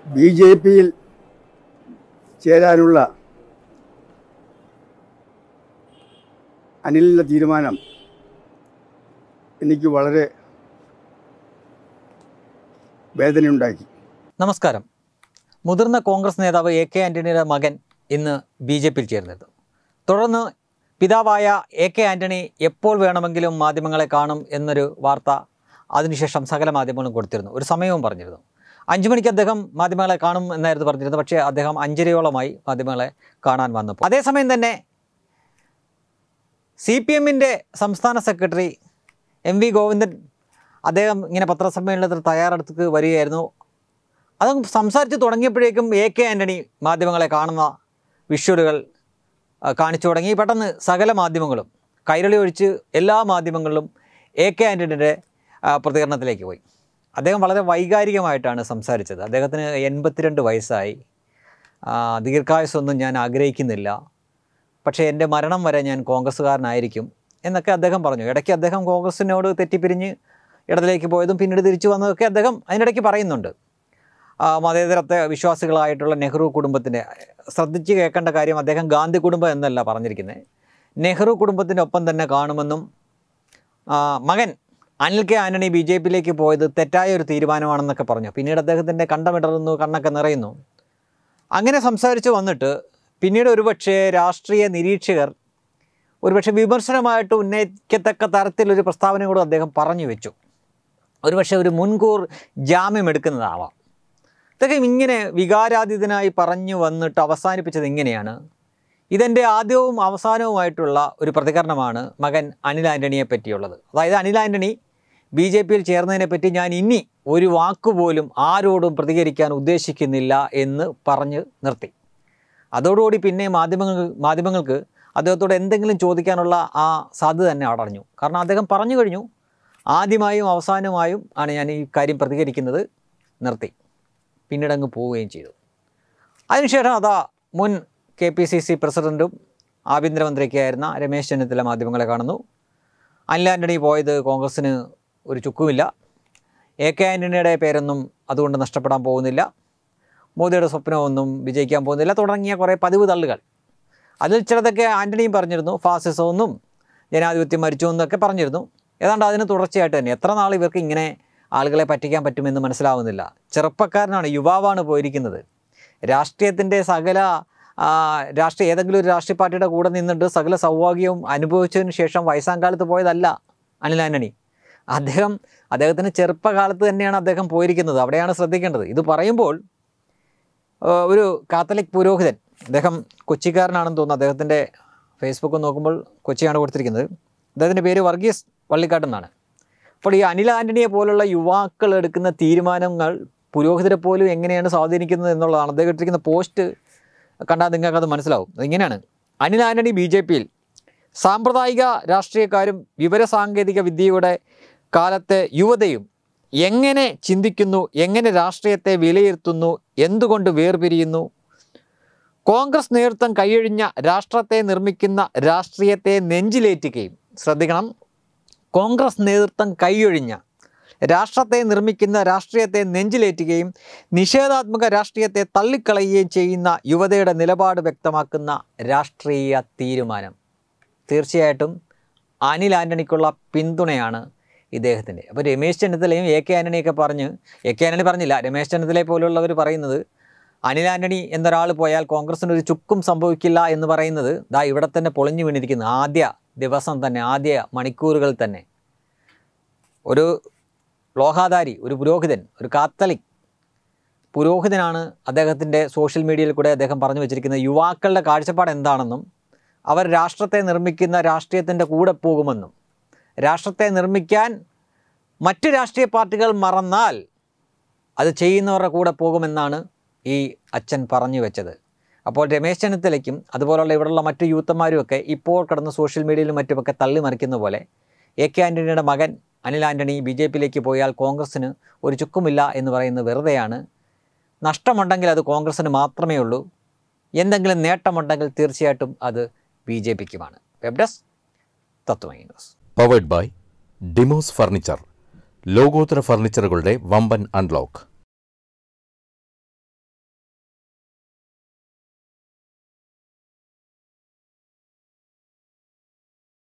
B J പിയിൽ ചേരാനുള്ള അനിലിൻ്റെ തീരുമാനം എനിക്ക് വളരെ വേദനയുണ്ടാക്കി നമസ്കാരം മുതിർന്ന കോൺഗ്രസ് നേതാവ് എ കെ ആൻ്റണിയുടെ മകൻ ഇന്ന് ബി ജെ പിയിൽ ചേർന്നിരുന്നു തുടർന്ന് പിതാവായ എ കെ ആൻ്റണി എപ്പോൾ വേണമെങ്കിലും മാധ്യമങ്ങളെ കാണും എന്നൊരു വാർത്ത അതിനുശേഷം സകല മാധ്യമങ്ങളും കൊടുത്തിരുന്നു ഒരു സമയവും പറഞ്ഞിരുന്നു അഞ്ചു മണിക്ക് അദ്ദേഹം മാധ്യമങ്ങളെ കാണും എന്നായിരുന്നു പറഞ്ഞിരുന്നത് പക്ഷേ അദ്ദേഹം അഞ്ചരയോളമായി മാധ്യമങ്ങളെ കാണാൻ വന്നപ്പോൾ അതേസമയം തന്നെ സി പി എമ്മിൻ്റെ സംസ്ഥാന സെക്രട്ടറി എം വി ഗോവിന്ദൻ അദ്ദേഹം ഇങ്ങനെ പത്രസമ്മേളനത്തിൽ തയ്യാറെടുത്ത് വരികയായിരുന്നു അത് സംസാരിച്ച് തുടങ്ങിയപ്പോഴേക്കും എ കെ ആൻ്റണി മാധ്യമങ്ങളെ കാണുന്ന വിഷ്വലുകൾ ആ, കാണിച്ചു തുടങ്ങി പെട്ടെന്ന് സകല മാധ്യമങ്ങളും കൈരളി ഒഴിച്ച് എല്ലാ മാധ്യമങ്ങളിലും എ കെ ആൻ്റണിയുടെ ആ, പ്രതികരണത്തിലേക്ക് പോയി അദ്ദേഹം വളരെ വൈകാരികമായിട്ടാണ് സംസാരിച്ചത് അദ്ദേഹത്തിന് എൺപത്തിരണ്ട് വയസ്സായി ആ, ദീർഘായുസ്സൊന്നും ഞാൻ ആഗ്രഹിക്കുന്നില്ല പക്ഷേ എൻ്റെ മരണം വരെ ഞാൻ കോൺഗ്രസ്സുകാരനായിരിക്കും എന്നൊക്കെ അദ്ദേഹം പറഞ്ഞു ഇടയ്ക്ക് അദ്ദേഹം കോൺഗ്രസിനോട് തെറ്റിപ്പിരിഞ്ഞ് ഇടതിലേക്ക് പോയതും പിന്നീട് തിരിച്ചു വന്നതൊക്കെ അദ്ദേഹം അതിനിടയ്ക്ക് പറയുന്നുണ്ട് ആ, മതേതരത്തെ വിശ്വാസികളായിട്ടുള്ള നെഹ്റു കുടുംബത്തിൻ്റെ ശ്രദ്ധിച്ച് കേൾക്കേണ്ട കാര്യം അദ്ദേഹം ഗാന്ധി കുടുംബം എന്നല്ല പറഞ്ഞിരിക്കുന്നത് നെഹ്റു കുടുംബത്തിൻ്റെ ഒപ്പം തന്നെ കാണുമെന്നും ആ, മകൻ Anil K Antony B J പിയിലേക്ക് പോയത് തെറ്റായ ഒരു തീരുമാനമാണെന്നൊക്കെ പറഞ്ഞു പിന്നീട് അദ്ദേഹത്തിൻ്റെ കണ്ടമിടറുന്നു കണ്ണൊക്കെ നിറയുന്നു അങ്ങനെ സംസാരിച്ച് വന്നിട്ട് പിന്നീട് ഒരുപക്ഷെ രാഷ്ട്രീയ നിരീക്ഷകർ ഒരുപക്ഷെ വിമർശനമായിട്ട് ഉന്നയിക്കത്തക്ക തരത്തിലൊരു പ്രസ്താവന കൂടെ അദ്ദേഹം പറഞ്ഞു വെച്ചു ഒരുപക്ഷെ ഒരു മുൻകൂർ ജാമ്യം എടുക്കുന്നതാവാം ഇതൊക്കെ ഇങ്ങനെ വികാരാതീതനായി പറഞ്ഞു വന്നിട്ട് അവസാനിപ്പിച്ചത് ഇങ്ങനെയാണ് ഇതെൻ്റെ ആദ്യവും അവസാനവുമായിട്ടുള്ള ഒരു പ്രതികരണമാണ് മകൻ അനിൽ ആൻ്റണിയെ പറ്റിയുള്ളത് അതായത് അനിൽ ആൻ്റണി ബി ജെ പിയിൽ ചേർന്നതിനെ പറ്റി ഞാൻ ഇനി ഒരു വാക്കുപോലും ആരോടും പ്രതികരിക്കാൻ ഉദ്ദേശിക്കുന്നില്ല എന്ന് പറഞ്ഞ് നിർത്തി അതോടുകൂടി പിന്നെ മാധ്യമങ്ങൾ മാധ്യമങ്ങൾക്ക് അദ്ദേഹത്തോട് എന്തെങ്കിലും ചോദിക്കാനുള്ള ആ സാധ്യത തന്നെ അടഞ്ഞു കാരണം അദ്ദേഹം പറഞ്ഞു കഴിഞ്ഞു ആദ്യമായും അവസാനമായും ആണ് ഞാൻ ഈ കാര്യം പ്രതികരിക്കുന്നത് നിർത്തി പിന്നീട് അങ്ങ് പോവുകയും ചെയ്തു അതിനുശേഷം അതാ മുൻ കെ പി സി സി പ്രസിഡൻറ്റും ആഭ്യന്തരമന്ത്രിയൊക്കെയായിരുന്ന രമേശ് ചെന്നിത്തല മാധ്യമങ്ങളെ കാണുന്നു അനിൽ ആൻ്റണി പോയത് കോൺഗ്രസ്സിന് ഒരു ചുക്കുമില്ല എ കെ ആൻ്റണിയുടെ പേരൊന്നും അതുകൊണ്ട് നഷ്ടപ്പെടാൻ പോകുന്നില്ല മോദിയുടെ സ്വപ്നമൊന്നും വിജയിക്കാൻ പോകുന്നില്ല തുടങ്ങിയ കുറേ പതിവ് തള്ളുകൾ അതിൽ ചിലതൊക്കെ ആൻ്റണിയും പറഞ്ഞിരുന്നു ഫാസിസമൊന്നും ജനാധിപത്യം മരിച്ചു എന്നൊക്കെ പറഞ്ഞിരുന്നു ഏതാണ്ട് അതിന് തുടർച്ചയായിട്ട് തന്നെ എത്ര നാൾ ഇവർക്ക് ഇങ്ങനെ ആളുകളെ പറ്റിക്കാൻ പറ്റുമെന്ന് മനസ്സിലാവുന്നില്ല ചെറുപ്പക്കാരനാണ് യുവാവാണ് പോയിരിക്കുന്നത് രാഷ്ട്രീയത്തിൻ്റെ സകല ആ, രാഷ്ട്രീയ ഏതെങ്കിലും ഒരു രാഷ്ട്രീയ പാർട്ടിയുടെ കൂടെ നിന്നിട്ട് സകല സൗഭാഗ്യവും അനുഭവിച്ചതിന് ശേഷം വയസ്സാം കാലത്ത് പോയതല്ല അനിൽ ആൻ്റണി അദ്ദേഹം അദ്ദേഹത്തിൻ്റെ ചെറുപ്പകാലത്ത് തന്നെയാണ് അദ്ദേഹം പോയിരിക്കുന്നത് അവിടെയാണ് ശ്രദ്ധിക്കേണ്ടത് ഇത് പറയുമ്പോൾ ആ, ഒരു കാത്തലിക് പുരോഹിതൻ അദ്ദേഹം കൊച്ചിക്കാരനാണെന്ന് തോന്നുന്നു അദ്ദേഹത്തിൻ്റെ ഫേസ്ബുക്ക് നോക്കുമ്പോൾ കൊച്ചിയാണ് കൊടുത്തിരിക്കുന്നത് അദ്ദേഹത്തിൻ്റെ പേര് വർഗീസ് വള്ളിക്കാട്ടെന്നാണ് അപ്പോൾ ഈ അനിൽ ആൻ്റണിയെ പോലുള്ള യുവാക്കൾ എടുക്കുന്ന തീരുമാനങ്ങൾ പുരോഹിതരെ പോലും എങ്ങനെയാണ് സ്വാധീനിക്കുന്നത് എന്നുള്ളതാണ് അദ്ദേഹം ഇട്ടിരിക്കുന്ന പോസ്റ്റ് കണ്ടാൽ നിങ്ങൾക്കത് മനസ്സിലാവും അതിങ്ങനെയാണ് അനിൽ ആൻ്റണി ബി ജെ പിയിൽ സാമ്പ്രദായിക രാഷ്ട്രീയക്കാരും വിവരസാങ്കേതിക വിദ്യയുടെ കാലത്തെ യുവതയും എങ്ങനെ ചിന്തിക്കുന്നു എങ്ങനെ രാഷ്ട്രീയത്തെ വിലയിരുത്തുന്നു എന്തുകൊണ്ട് വേർപിരിയുന്നു കോൺഗ്രസ് നേതൃത്വം കൈയൊഴിഞ്ഞ രാഷ്ട്രത്തെ നിർമ്മിക്കുന്ന രാഷ്ട്രീയത്തെ നെഞ്ചിലേറ്റുകയും ശ്രദ്ധിക്കണം കോൺഗ്രസ് നേതൃത്വം കൈയൊഴിഞ്ഞ രാഷ്ട്രത്തെ നിർമ്മിക്കുന്ന രാഷ്ട്രീയത്തെ നെഞ്ചിലേറ്റുകയും നിഷേധാത്മക രാഷ്ട്രീയത്തെ തള്ളിക്കളയുകയും ചെയ്യുന്ന യുവതയുടെ നിലപാട് വ്യക്തമാക്കുന്ന രാഷ്ട്രീയ തീരുമാനം തീർച്ചയായിട്ടും അനിൽ ആൻ്റണിക്കുള്ള പിന്തുണയാണ് ഇദ്ദേഹത്തിൻ്റെ അപ്പോൾ രമേശ് ചെന്നിത്തലയും എ കെ ആൻ്റണിയൊക്കെ പറഞ്ഞ് എ കെ ആൻ്റണി പറഞ്ഞില്ല രമേശ് ചെന്നിത്തലയെ പോലുള്ളവർ പറയുന്നത് അനിൽ ആൻ്റണി എന്നൊരാൾ പോയാൽ കോൺഗ്രസിന് ഒരു ചുക്കും സംഭവിക്കില്ല എന്ന് പറയുന്നത് ദാ ഇവിടെ തന്നെ പൊളിഞ്ഞു വീണിരിക്കുന്നു ആദ്യ ദിവസം തന്നെ ആദ്യ മണിക്കൂറുകൾ തന്നെ ഒരു ലോഹാധാരി ഒരു പുരോഹിതൻ ഒരു കാത്തലിക് പുരോഹിതനാണ് അദ്ദേഹത്തിൻ്റെ സോഷ്യൽ മീഡിയയിൽ കൂടെ അദ്ദേഹം പറഞ്ഞു വെച്ചിരിക്കുന്നത് യുവാക്കളുടെ കാഴ്ചപ്പാട് എന്താണെന്നും അവർ രാഷ്ട്രത്തെ നിർമ്മിക്കുന്ന രാഷ്ട്രീയത്തിൻ്റെ കൂടെ പോകുമെന്നും രാഷ്ട്രത്തെ നിർമ്മിക്കാൻ മറ്റ് രാഷ്ട്രീയ പാർട്ടികൾ മറന്നാൽ അത് ചെയ്യുന്നവരുടെ കൂടെ പോകുമെന്നാണ് ഈ അച്ഛൻ പറഞ്ഞു വെച്ചത് അപ്പോൾ രമേശ് ചെന്നിത്തലയ്ക്കും അതുപോലുള്ള ഇവിടെയുള്ള മറ്റു യൂത്തന്മാരുമൊക്കെ ഇപ്പോൾ കിടന്ന് സോഷ്യൽ മീഡിയയിലും മറ്റുമൊക്കെ തള്ളിമറിക്കുന്ന പോലെ എ കെ ആൻ്റണിയുടെ മകൻ അനിൽ ആൻ്റണി ബി ജെ പിയിലേക്ക് പോയാൽ കോൺഗ്രസ്സിന് ഒരു ചുക്കുമില്ല എന്ന് പറയുന്നത് വെറുതെയാണ് നഷ്ടമുണ്ടെങ്കിൽ അത് കോൺഗ്രസ്സിന് മാത്രമേ ഉള്ളൂ എന്തെങ്കിലും നേട്ടമുണ്ടെങ്കിൽ തീർച്ചയായിട്ടും അത് ബി ജെ പിക്കുമാണ് web desk Tatwamayi news powered by Demos furniture ലോകോത്തര ഫർണിച്ചറുകളുടെ വമ്പൻ അൺലോക്ക്